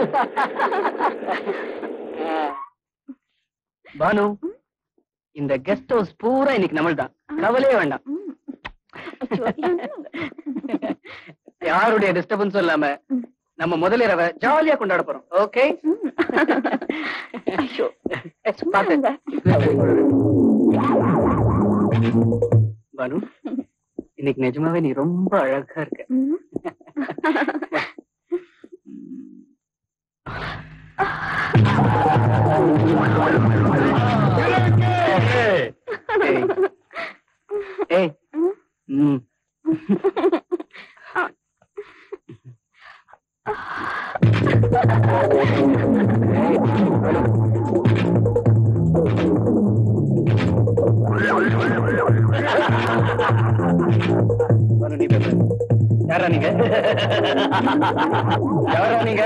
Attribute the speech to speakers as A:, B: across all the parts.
A: பானு இந்த guest house பூரா இன்னைக்கு நம்மள்தான் கவலையே வேண்டாம் யாருடைய டிஸ்டர்பன்ஸும் இல்லாம நம்ம முதலிரவை ஜாலியா கொண்டாட போறோம் ஓகே பானு இன்னைக்கு நிஜமாவே நீ ரொம்ப அழகா இருக்க ஏய். ஏய் ம் பானு, நீ பேசு. யாரா நீங்க யாரா நீங்க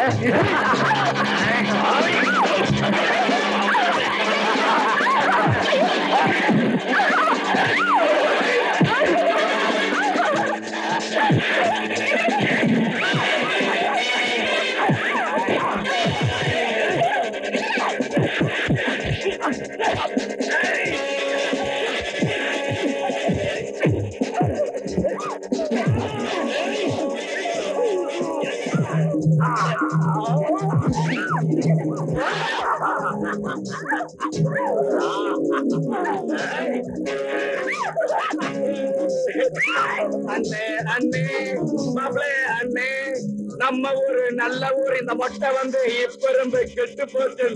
B: அண்ணே அண்ணே மாப்பிளே அண்ணே நம்ம ஊரு நல்ல ஊர் இந்த மொட்டை வந்து இப்ப ரொம்ப கெட்டு போச்சு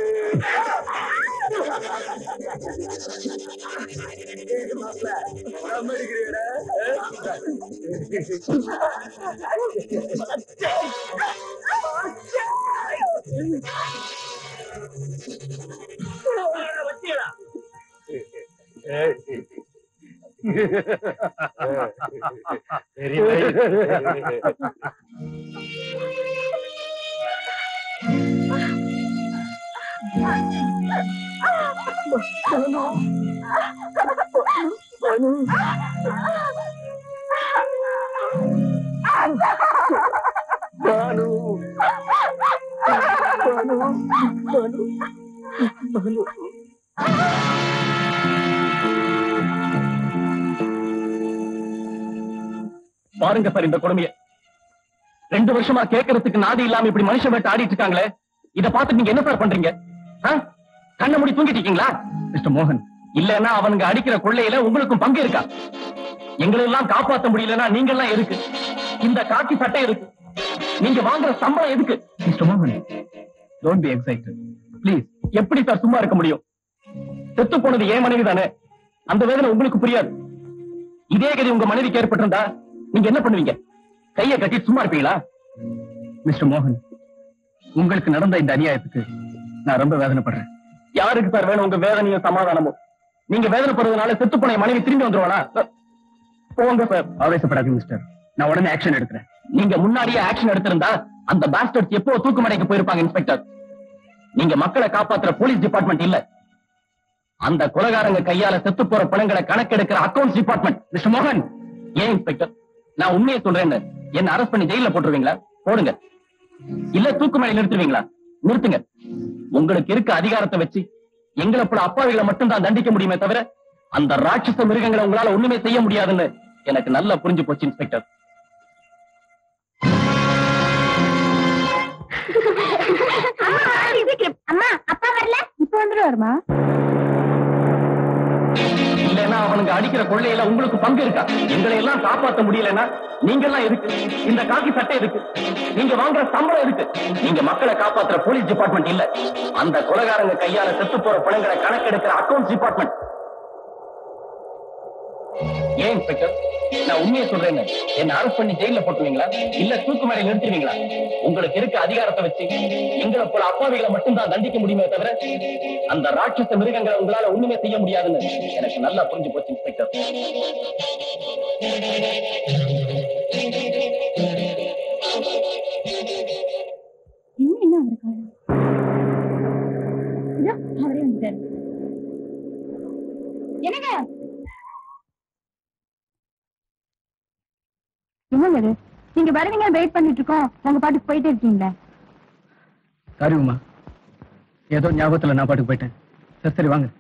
C: பாருங்க சார் இந்த கொடுமைய ரெண்டு வருஷமா கேட்கறதுக்கு நாதி இல்லாம இப்படி மனுஷன் வேட்டு ஆடிட்டு இருக்காங்களே இத பார்த்து நீங்க என்ன சார் பண்றீங்க ஆ? கண்ணை மூடி தூங்கிட்டு இருக்கீங்களா மிஸ்டர் மோகன் இல்லன்னா அவனுங்க அடிக்கிற கொள்ளையில உங்களுக்கும் பங்கு இருக்கா எங்களை எல்லாம் காப்பாத்த முடியலன்னா நீங்க எல்லாம் எதுக்கு இந்த காக்கி சட்டை இருக்கு நீங்க வாங்குற சம்பளம் எதுக்கு மிஸ்டர் மோகன் டோன்ட் பி எக்ஸைட்டட் ப்ளீஸ் எப்படி சார் சும்மா இருக்க முடியும் செத்து போனது ஏன் மனைவி தானே அந்த வேதனை உங்களுக்கு புரியாது இதே கதி உங்க மனைவிக்கு ஏற்பட்டிருந்தா நீங்க என்ன பண்ணுவீங்க கையை கட்டி சும்மா இருப்பீங்களா மிஸ்டர் மோகன் உங்களுக்கு நடந்த இந்த அநியாயத்துக்கு நான் ரொம்ப வேதனைப்படுறேன் யாருக்கு சார் வேணும் உங்க வேதனையும் சமாதானமும் நீங்க வேதனைப்படுறதுனால செத்து போன என் மனைவி திரும்பி வந்துருவானா போங்க சார் ஆவேசப்படாதீங்க மிஸ்டர் நான் உடனே ஆக்ஷன் எடுக்கிறேன் நீங்க முன்னாடியே ஆக்ஷன் எடுத்திருந்தா அந்த பாஸ்டர்ஸ் எப்போ தூக்குமடைக்கு போயிருப்பாங்க இன்ஸ்பெக்டர் நீங்க மக்களை காப்பாத்துற போலீஸ் டிபார்ட்மெண்ட் இல்ல அந்த கொலகாரங்க கையால செத்து போற பணங்களை கணக்கெடுக்கிற அக்கவுண்ட்ஸ் டிபார்ட்மெண்ட் மிஸ்டர் மோகன் ஏன் இன்ஸ்பெக்டர் நான் உண்மையை சொல்றேன்னு என்ன அரெஸ்ட் பண்ணி ஜெயில போட்டுருவீங்களா போடுங்க இல்ல தூக்கு மேலே நிறுத்துவீங்களா நிறுத்துங்க உங்களுக்கு இருக்க அதிகாரத்தை வச்சு எங்களை போல அப்பாவிகளை மட்டும்தான் தண்டிக்க முடியுமே தவிர அந்த ராட்சச மிருகங்களை உங்களால ஒண்ணுமே செய்ய முடியாதுன்னு எனக்கு நல்லா புரிஞ்சு போச்சு இன்ஸ்பெக்டர்
D: அம்மா அப்பா வரல இப்ப வந்துருவாருமா
C: இல்லைன்னா அவனுங்க அடிக்கிற கொள்ளையில உங்களுக்கு பங்கு இருக்கா எங்களை எல்லாம் காப்பாத்த முடியலன்னா நீங்க எல்லாம் இருக்கு இந்த காக்கி சட்டை இருக்கு நீங்க வாங்குற சம்பளம் இருக்கு நீங்க மக்களை காப்பாத்துற போலீஸ் டிபார்ட்மெண்ட் இல்ல அந்த கொலகாரங்க கையால செத்து போற பணங்களை கணக்கெடுக்கிற அக்கவுண்ட்ஸ் டிபார்ட்மெண்ட் ஏன் இன்ஸ்பெக்டர் நான் உண்மையை சொல்றேன்னு என்ன அரெஸ்ட் பண்ணி ஜெயில போட்டுருவீங்களா இல்ல தூக்கு மேலே நிறுத்துவீங்களா உங்களுக்கு இருக்க அதிகாரத்தை வச்சு எங்களை போல அப்பாவிகளை மட்டும்தான் தண்டிக்க முடியுமே தவிர அந்த ராட்சச மிருகங்களை உங்களால ஒண்ணுமே செய்ய முடியாதுன்னு எனக்கு நல்லா புரிஞ்சு போச்சு இன்ஸ்பெக்டர்
D: இன்னும் என்ன அவரை காணோம் இதோ, அவரே வந்துட்டாரு என்னங்க என்னங்க இது நீங்க வருவீங்க வெயிட் பண்ணிட்டு இருக்கோம் உங்க பாட்டுக்கு போயிட்டே இருக்கீங்களே
A: சாரி உமா ஏதோ ஞாபகத்துல நான் பாட்டுக்கு போயிட்டேன் சரி சரி வாங்க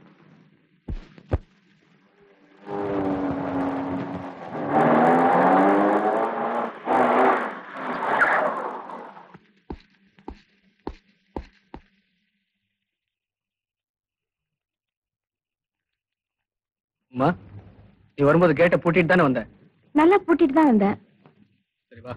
A: உமா நீ வரும்போது கேட்டை பூட்டிட்டு தானே வந்த
D: நல்லா பூட்டிட்டு தான் வந்தேன்
A: சரி வா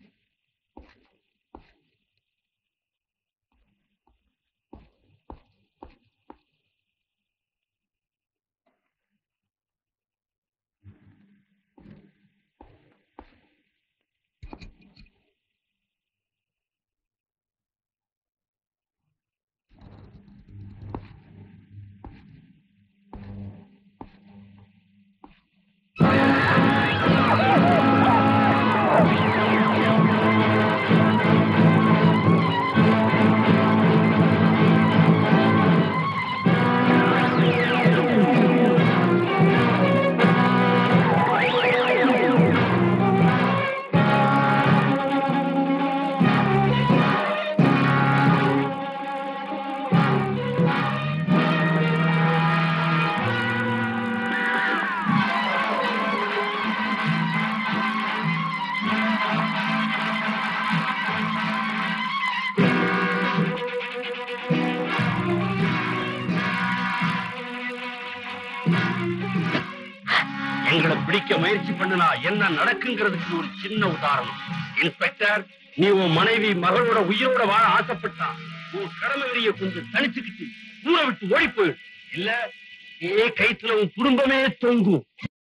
B: எங்களை பிடிக்க முயற்சி பண்ணுனா என்ன நடக்குங்கிறதுக்கு ஒரு சின்ன உதாரணம் இன்ஸ்பெக்டர் நீ உன் மனைவி மகளோட உயிரோட வாழ ஆசைப்பட்டா உன் கடமை வெறிய கொஞ்சம் தனிச்சுக்கிட்டு ஊரை விட்டு ஓடி போயிடு இல்ல ஏ கைத்துல உன் குடும்பமே தொங்கும்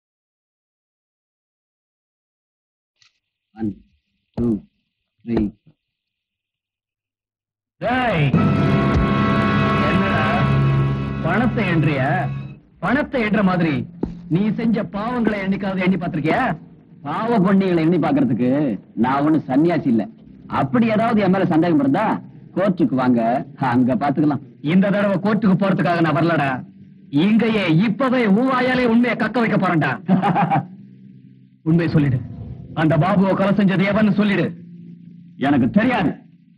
A: ஒன் டூ த்ரீ என்னடா பணத்தை எண்றிய பணத்தை எண்ற மாதிரி நீ செஞ்ச பாவங்களை என்னைக்காவது எண்ணி பார்த்திருக்கியா
C: பாவ பொண்ணிகளை எண்ணி பாக்குறதுக்கு நான் ஒண்ணு சன்னியாசி இல்ல அப்படி ஏதாவது என் மேல சந்தேகம் இருந்தா கோர்ட்டுக்கு வாங்க அங்க பாத்துக்கலாம்
A: இந்த தடவை கோர்ட்டுக்கு போறதுக்காக நான் வரலடா இங்கேயே இப்பவே ஊவாயாலே உண்மையை கக்க வைக்க போறேன்டா உண்மை சொல்லிடு அந்த பாபுவை கொலை செஞ்சது எவன்னு சொல்லிடு
C: எனக்கு தெரியாது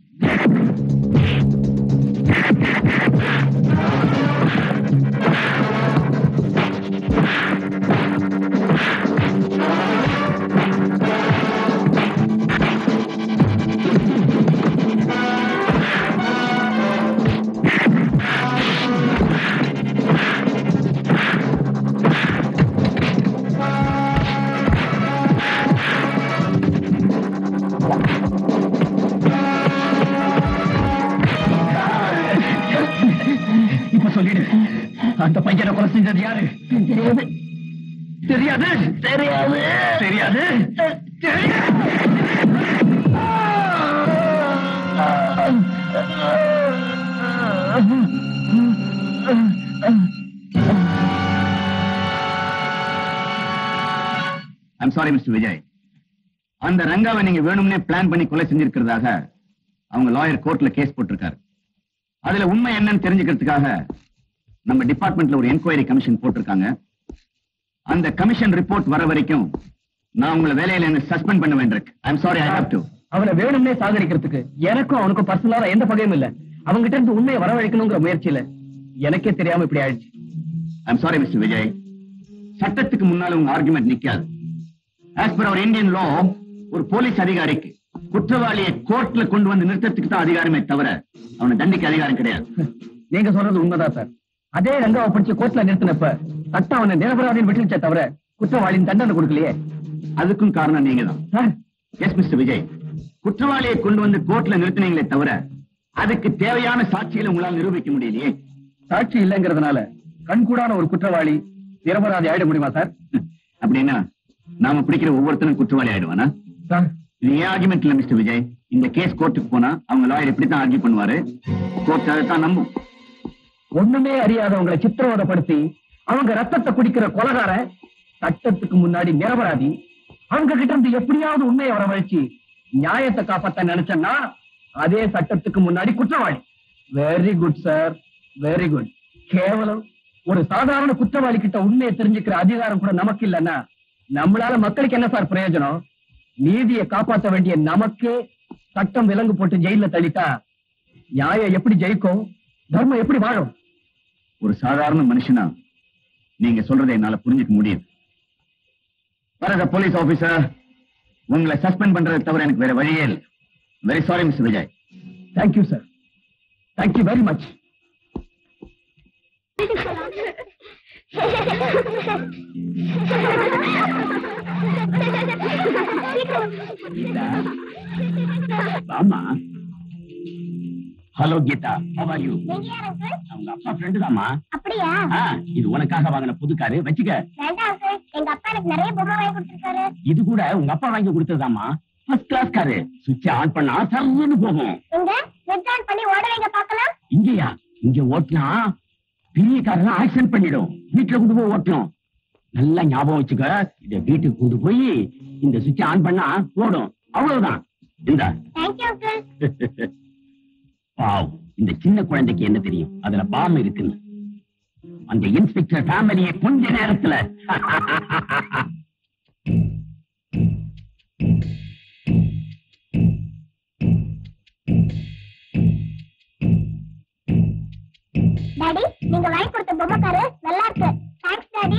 A: இப்ப சொல்லிடு அந்த பையனை கொலை செஞ்சது யாரு தெரியாது தெரியாது தெரியாது தெரியாது
C: ஐம் சாரி மிஸ்டர் விஜய் அந்த ரங்காவை நீங்க வேணும்னே பிளான் பண்ணி கொலை செஞ்சிருக்கிறதாக அவங்க லாயர் கோர்ட்ல கேஸ் போட்டிருக்காரு அதுல உண்மை என்னன்னு தெரிஞ்சுக்கிறதுக்காக நம்ம டிபார்ட்மெண்ட்ல ஒரு என்கொயரி கமிஷன் போட்டிருக்காங்க அந்த கமிஷன் ரிப்போர்ட் வர வரைக்கும் நான் உங்களை வேலையில என்ன சஸ்பெண்ட் பண்ண வேண்டியிருக்கு I'm sorry I have to
A: அவனை வேணும்னே சாகடிக்கிறதுக்கு எனக்கும் அவனுக்கும் பர்சனலா எந்த பகையும் இல்ல அவங்கிட்ட இருந்து உண்மையை வரவழைக்கணுங்கிற முயற்சியில எனக்கே தெரியாம இப்படி ஆயிடுச்சு
C: ஐம் சாரி மிஸ்டர் விஜய் சட்டத்துக்கு முன்னால உங்க ஆர்குமெண்ட் நிக்காது as per our Indian law ஒரு போலீஸ் அதிகாரிக்கு குற்றவாளியை கோர்ட்ல கொண்டு வந்து நிறுத்தத்துக்கு தான் அதிகாரமே தவிர அவனை தண்டிக்க அதிகாரம் கிடையாது
A: நீங்க சொல்றது உண்மைதான் சார் அதே ரங்காவை பிடிச்சு கோர்ட்ல நிறுத்தினப்ப சட்டம் அவனை நிரபராதின்னு விட்டுச்சே தவிர குற்றவாளியின் தண்டனை கொடுக்கலையே
C: அதுக்கும் காரணம் நீங்க தான்
A: சார்
C: எஸ் மிஸ்டர் விஜய் குற்றவாளியை கொண்டு வந்து கோர்ட்ல நிறுத்தினீங்களே தவிர அதுக்கு தேவையான சாட்சிகளை உங்களால் நிரூபிக்க முடியலையே
A: சாட்சி இல்லைங்கிறதுனால கண்கூடான ஒரு குற்றவாளி நிரபராதி ஆயிட முடியுமா சார்
C: அப்படின்னா நாம பிடிக்கிற ஒவ்வொருத்தரும் குற்றவாளி ஆயிடுவானா
A: சார்
C: இது ஏன் ஆர்குமெண்ட் இல்ல மிஸ்டர் விஜய் இந்த கேஸ் கோர்ட்டுக்கு போனா அவங்க லாயர் இப்படித்தான் ஆர்கியூ பண்ணுவாரு கோர்ட் அதைத்தான் நம்பும்
A: ஒண்ணுமே அறியாதவங்களை சித்திரவதைப்படுத்தி அவங்க ரத்தத்தை குடிக்கிற கொலகாரன் சட்டத்துக்கு முன்னாடி நிரபராதி அவங்க கிட்ட இருந்து எப்படியாவது உண்மையை வரவழைச்சு நியாயத்தை காப்பாத்த நினைச்சேன்னா அதே சட்டத்துக்கு முன்னாடி குற்றவாளி very good sir very good கேவலம் ஒரு சாதாரண குற்றவாளி கிட்ட உண்மையை தெரிஞ்சுக்கிற அதிகாரம் கூட நமக்கு இல்லைன்னா நம்மளால மக்களுக்கு என்ன சார் பிரயோஜனம் நீதியை காப்பாற்ற வேண்டிய நமக்கே சட்டம் விலங்கு போட்டு ஜெயில தள்ளிட்டா நியாயம் எப்படி ஜெயிக்கும் தர்மம் எப்படி வாழும்
C: ஒரு சாதாரண மனுஷனா நீங்க சொல்றதை என்னால புரிஞ்சுக்க முடியுது வரத போலீஸ் ஆபீசர் உங்களை சஸ்பெண்ட் பண்றதை தவிர எனக்கு வேற வழியே இல்லை very sorry mister Vijay
A: thank you sir thank you very much
C: ஆமா hello Geetha how are you
E: நீங்க யார் uncle?
C: அவங்க அப்பா ஃப்ரெண்டு தாமா
E: அப்படியா
C: இது உனக்காக வாங்கின புது காரு வச்சுக்க
E: வேண்டாம் uncle. எங்க அப்பா எனக்கு நிறைய பொம்மை வாங்கி கொடுத்திருக்காரு
C: இது கூட உங்க அப்பா வாங்கி கொடுத்ததாமா ஃபர்ஸ்ட் கிளாஸ் காரு சுவிட்ச் ஆன் பண்ணா சர்வன்னு போகும்
E: எங்க ஸ்விட்ச் ஆன் பண்ணி ஓட வைங்க பார்க்கலாம்
C: இங்கயா இங்க ஓட்டினா பெரிய காரெல்லாம் ஆக்சிடென்ட் பண்ணிடும் வீட்டுல கொண்டு போய் ஓட்டணும் நல்லா ஞாபகம் வச்சுக்க இத வீட்டுக்கு கொண்டு போய் இந்த சுவிட்ச் ஆன் பண்ணா ஓடும் அவ்வளவுதான் இந்த
E: தேங்க்யூ அங்கிள்
C: பாவ் இந்த சின்ன குழந்தைக்கு என்ன தெரியும் அதுல பாம் இருக்குன்னு அந்த இன்ஸ்பெக்டர் ஃபேமிலியை கொஞ்ச நேரத்துல
E: டாடி நீங்க வாங்கி கொடுத்த பொம்மை காரு நல்லா இருக்கு தேங்க்ஸ் டாடி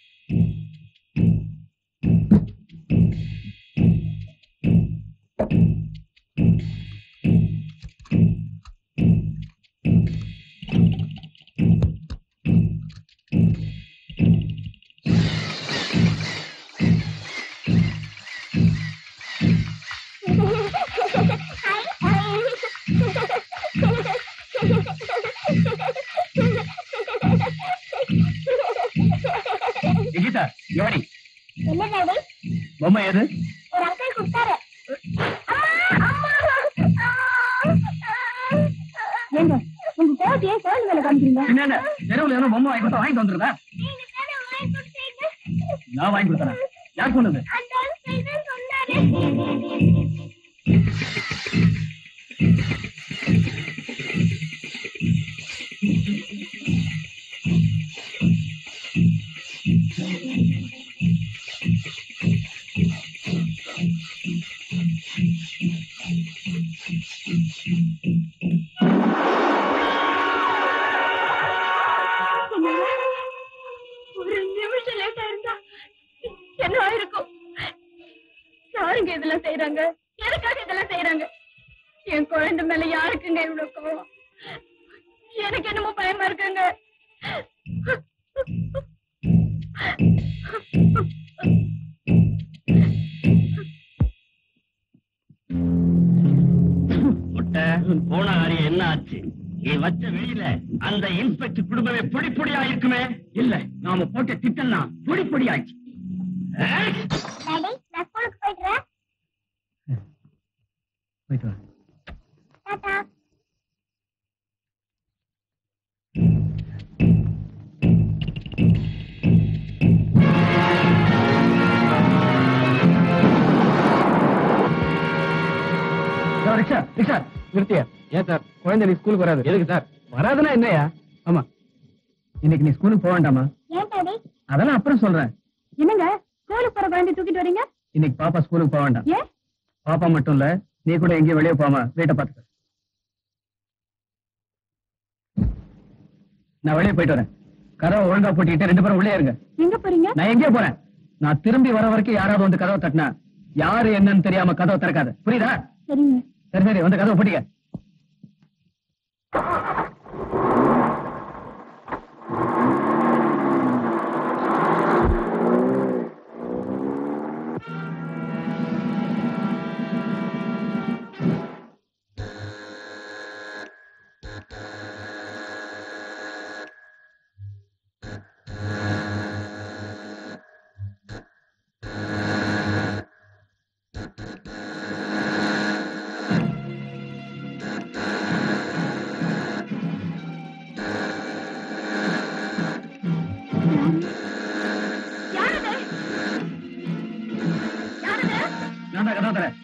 A: கீதா யோடி
E: என்ன டாடி
A: பொம்மை எது
E: ஒரு அங்கிள் கொடுத்தாரு அம்மா, அம்மா. ஏங்க உங்க கோவத்தை ஏன் கோவில் மேல காமிக்கிறீங்க
A: பின்ன என்ன தெருவுல ஏதோ பொம்மை வாங்கி கொடுத்தா வாங்கி வந்துருதா
E: நீங்க தானே வாங்கி கொடுத்தீங்க
A: நான் வாங்கி கொடுத்தேன் யார் சொன்னது
E: அந்த அங்கிள் தான் சொன்னாரு
D: ஒரு நிமிஷம் லேட்டா இருந்தா என்ன ஆயிருக்கும் யாருங்க இதெல்லாம் செய்யறாங்க எதுக்காக இதெல்லாம் செய்யறாங்க என் குழந்தை மேல யாருக்குங்க இவ்வளவு கோவம் எனக்கு என்னமோ பயமா இருக்குங்க
B: முட்டை போன காரியம் என்ன ஆச்சு நீ வச்ச வெளியில அந்த இன்ஸ்பெக்டர் குடும்பமே பொடி பொடியா இருக்குமே
C: இல்ல நாம போட்ட திட்டம்லாம் பொடி பொடி ஆச்சு
B: ஏய்!
E: டாடி நான் ஸ்கூலுக்கு போயிட்டுறேன்
A: போயிட்டு வா
E: டாடா
A: சார், ரிக்ஷா ரிக்ஷா நிறுத்தியா ஏன் சார் குழந்தை நீ ஸ்கூலுக்கு வராது எதுக்கு சார் வராதுன்னா என்னையா ஆமா இன்னைக்கு நீ ஸ்கூலுக்கு போக வேண்டாமா
E: ஏன் டாடி
A: அதெல்லாம் அப்புறம் சொல்றேன்
D: என்னங்க ஸ்கூலுக்கு போற குழந்தை தூக்கிட்டு வரீங்க
A: இன்னைக்கு பாப்பா ஸ்கூலுக்கு போக வேண்டாம்
D: ஏன்
A: பாப்பா மட்டும் இல்ல நீ கூட எங்கேயும் வெளியே போகாம வீட்டை பார்த்துக்க நான் வெளியே போயிட்டு வரேன் கதவை ஒழுங்கா பூட்டிக்கிட்டு ரெண்டு பேரும் உள்ளே இருங்க
D: எங்க போறீங்க
A: நான் எங்கே போறேன் நான் திரும்பி வர வரைக்கும் யாராவது வந்து கதவை தட்டினா யாரு என்னன்னு தெரியாம கதவை திறக்காது புரியுதா
D: சரிங்க
A: சரி சரி வந்து கதவை பூட்டிக்க
D: யாரது யாரது
A: நான் தான் கதவை தரேன்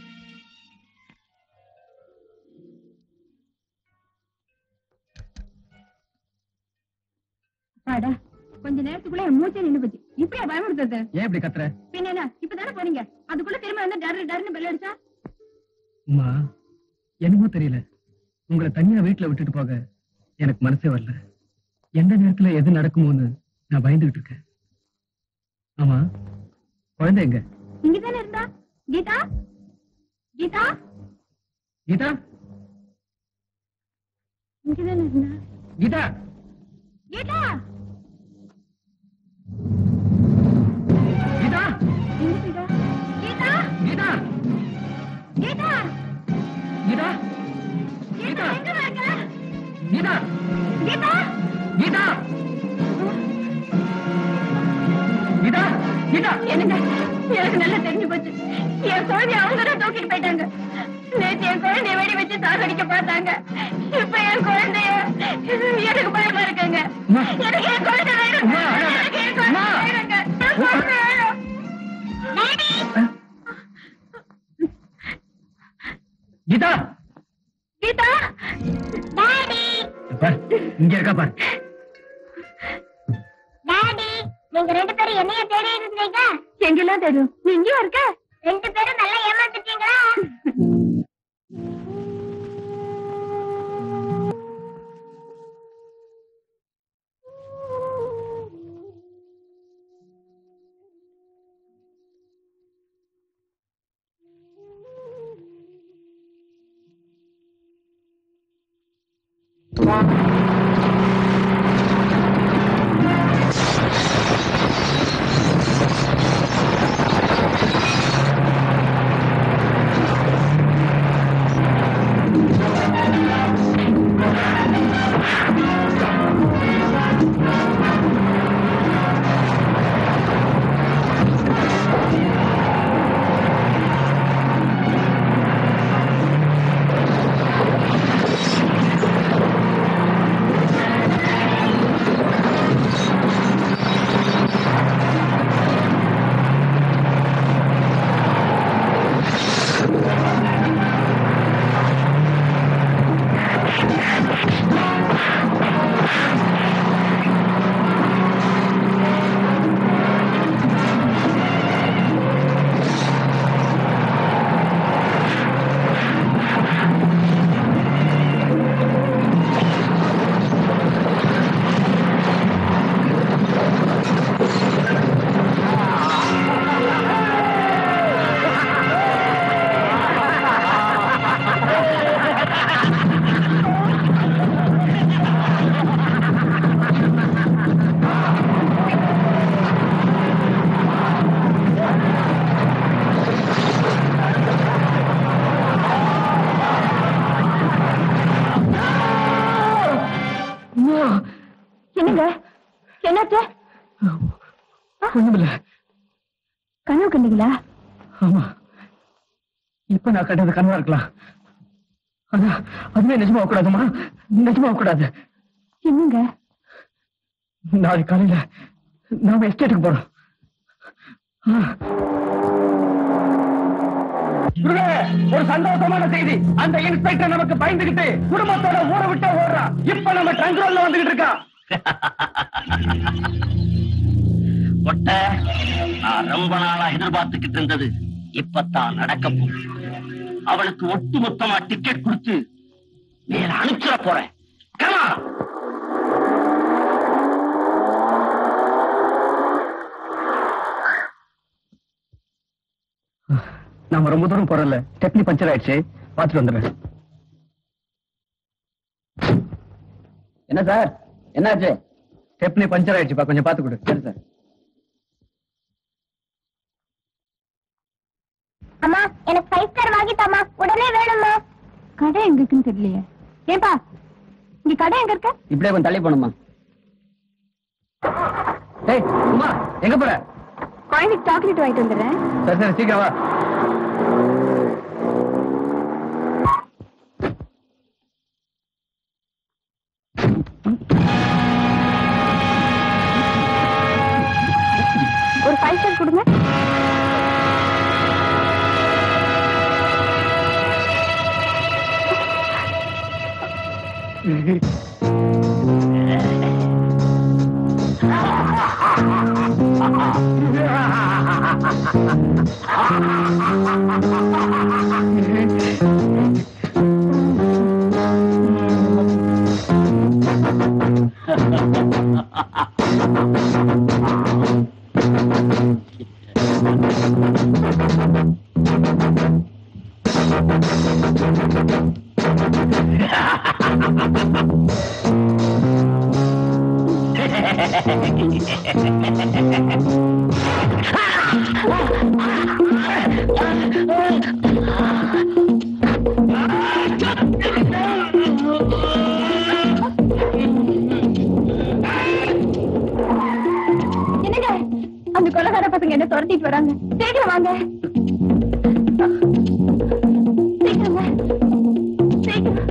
D: பாடா கொஞ்ச நேரத்துக்குள்ள என் மூச்சே நின்னு போச்சு இப்படியா பயமுறுத்துறது
A: ஏன் இப்படி கத்துற
D: பின்ன என்ன இப்பதானே போனீங்க அதுக்குள்ள திரும்ப வந்து டர்ரு டர்னு பெல் அடிச்சா
A: அம்மா என்னமோ தெரியல உங்களை தனியா வீட்டுல விட்டுட்டு போக எனக்கு மனசே வரல எந்த நேரத்துல எது நடக்குமோன்னு நான் பயந்துகிட்டு இருக்கேன் ஆமா குழந்தை எங்க
D: இங்கதானே இருந்தா கீதா கீதா
A: கீதா
D: இங்கதானே இருந்தா
A: கீதா
D: கீதா
A: கீதா
D: எங்க போயிட்டா கீதா
A: கீதா
D: கீதா
A: கீதா
D: கீதா எங்க இருக்க
A: கீதா
D: கீதா
A: கீதா கீதா கீதா
D: என்னங்க எனக்கு நல்லா தெரிஞ்சு போச்சு என் குழந்தைய அவங்க தான் தூக்கிட்டு போயிட்டாங்க நேத்து என் குழந்தைய வெடி வச்சு சாகடிக்க பார்த்தாங்க இப்ப என் குழந்தைய எனக்கு பயமா இருக்குங்க
A: அம்மா.
D: எனக்கு என் குழந்தை வேணும்
A: அம்மா, அழாத.
D: எனக்கு என் குழந்தை
A: அம்மா.
D: வேணுங்க என் குழந்தை வேணும்
A: கீதா
D: கீதா
E: டாடி
A: பார், இங்க இருக்கா பார்
E: டாடி நீங்க ரெண்டு பேரும் என்னைய தேடி இருந்தீங்க
D: எங்கெல்லாம் தெரியும் நீ இங்கேயா இருக்க
E: ரெண்டு பேரும் நல்லா ஏமாந்துட்டீங்களா
D: என்னங்க என்னாச்சு
A: ஒண்ணுமில்ல
D: கனவு கண்டீங்களா
A: ஆமா இப்ப நான் கண்டது கனவா இருக்கலாம் ஆனா அதுவே நிஜமா கூடாதுமா நிஜமா கூடாது
D: என்னங்க
A: நாளை காலையில நாம எஸ்டேட்டுக்கு போறோம் ஆ. குருவே, ஒரு சந்தோஷமான செய்தி அந்த இன்ஸ்பெக்டர் நமக்கு பயந்துகிட்டு குடும்பத்தோட ஊரை விட்டு ஓடுறான் இப்ப நம்ம ட்ரங்க் ரோல்ல வந்துகிட்டு இருக்கான்
B: ஒட்ட நான் ரொம்ப நாளா எதிர்பார்த்துக்கிட்டு இருந்தது இப்பத்தான் நடக்க போகுது அவளுக்கு ஒட்டுமொத்தமா டிக்கெட் கொடுத்து மேல அனுப்பிச்சிட போறேன் Come on.
A: நாம ரொம்ப தூரம் போறோம்ல ஸ்டெப்னி பஞ்சர் ஆயிடுச்சு பாத்துட்டு வந்துடுறேன் என்ன சார் என்னாச்சு ஸ்டெப்னி பஞ்சர் ஆயிடுச்சுப்பா கொஞ்சம் பாத்து கொடு சரி சார்
E: அம்மா எனக்கு ஃபைவ் ஸ்டார் வாங்கித்தாம்மா உடனே வேணும்மா
D: கடை எங்க இருக்குன்னு தெரியலையே ஏன்பா இங்க கடை எங்க இருக்கு
A: இப்படியே கொஞ்சம் தள்ளி போணுமா டேய் உமா எங்க போற
D: குழந்தைக்கு சாக்லேட் வாங்கிட்டு வந்துடுறேன்
A: சரி சரி சீக்கிரம் வா
D: ஒரு ஃபைவ் ஸ்டார் கொடுங்க என்னங்க அந்த கொலகார பசங்க என்ன துரத்திட்டு வராங்க சீக்கிரம் வாங்க சீக்கிரம் வா. சீக்கிரம்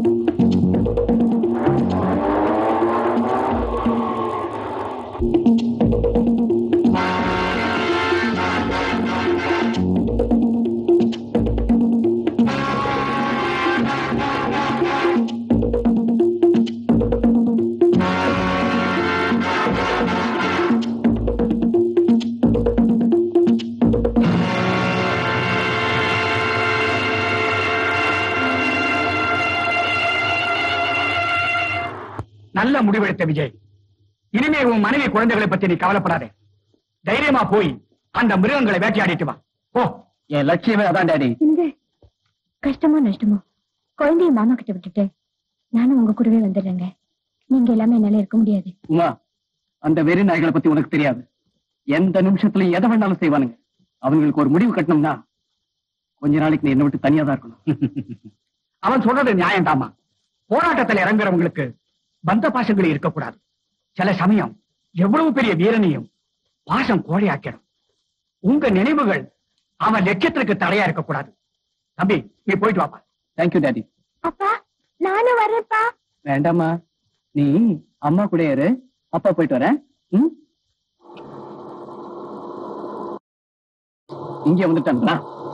A: நல்ல முடிவெடுத்த விஜய் இனிமே உன் மனைவி குழந்தைகளை பத்தி நீ கவலைப்படாதே தைரியமா போய் அந்த மிருகங்களை வேட்டையாடிட்டு வா போ என் லட்சியமே அதான் டாடி
D: இந்த கஷ்டமோ நஷ்டமோ குழந்தைய மாமா கிட்ட விட்டுட்டு நானும் உங்க கூடவே வந்துடுறேங்க நீங்க எல்லாமே என்னால இருக்க முடியாது
A: உமா அந்த வெறி நாய்களை பத்தி உனக்கு தெரியாது எந்த நிமிஷத்துலயும் எதை வேணாலும் செய்வானுங்க அவங்களுக்கு ஒரு முடிவு கட்டணும்னா கொஞ்ச நாளைக்கு நீ என்ன விட்டு தனியா தான் இருக்கணும் அவன் சொல்றது நியாயம் தாமா போராட்டத்தில் இறங்குறவங்களுக்கு பந்த பாசங்கள் இருக்கக்கூடாது சில சமயம் எவ்வளவு பெரிய வீரனையும் பாசம் கோழையாக்கிடும் உங்க நினைவுகள் அவன் லட்சியத்திற்கு தடையா இருக்கக்கூடாது தம்பி நீ போயிட்டு வாப்பா தேங்க்யூ டாடி
E: அப்பா நானும் வரேன்ப்பா
A: வேண்டாமா நீ அம்மா கூட இரு அப்பா போயிட்டு வரேன் ம்? இங்கே வந்துட்டாங்களா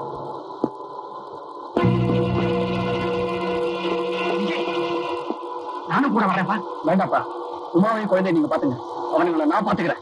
A: நானும் கூட வரேன்ப்பா வேண்டாப்பா உமாவையும் குழந்தை நீங்க பாத்துங்க அவனுங்களை நான் பாத்துக்கிறேன்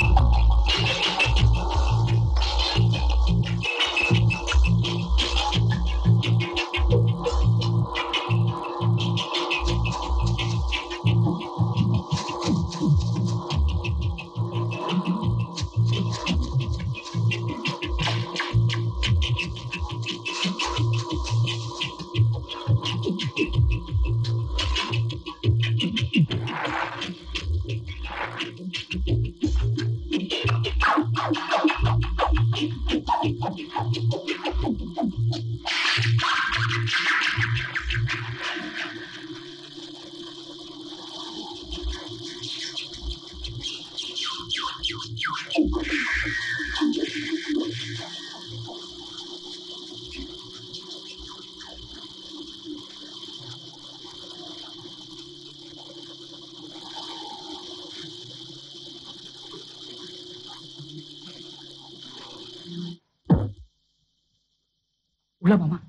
A: உள்ள மாமா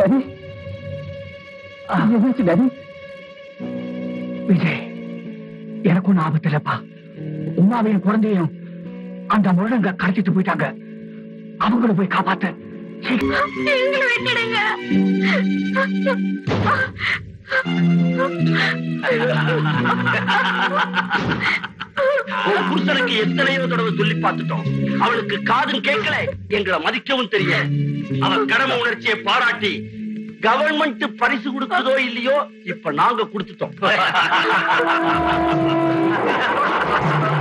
A: டாடி என்னாச்சு டாடி விஜய் எனக்கு ஒன்னும் ஆபத்து இல்லப்பா உமாவையும் குழந்தையும் அந்த முருடங்க கடத்திட்டு போயிட்டாங்க அவங்கள போய் காப்பாத்த சீக்கிரம்.
D: எங்களை விட்டுடுங்க
B: உன் புருஷனுக்கு எத்தனையோ தடவை சொல்லி பார்த்துட்டோம் அவளுக்கு காதும் கேட்கல எங்களை மதிக்கவும் தெரியல அவன் கடமை உணர்ச்சியை பாராட்டி கவர்மெண்ட் பரிசு கொடுத்ததோ இல்லையோ இப்ப நாங்க கொடுத்துட்டோம்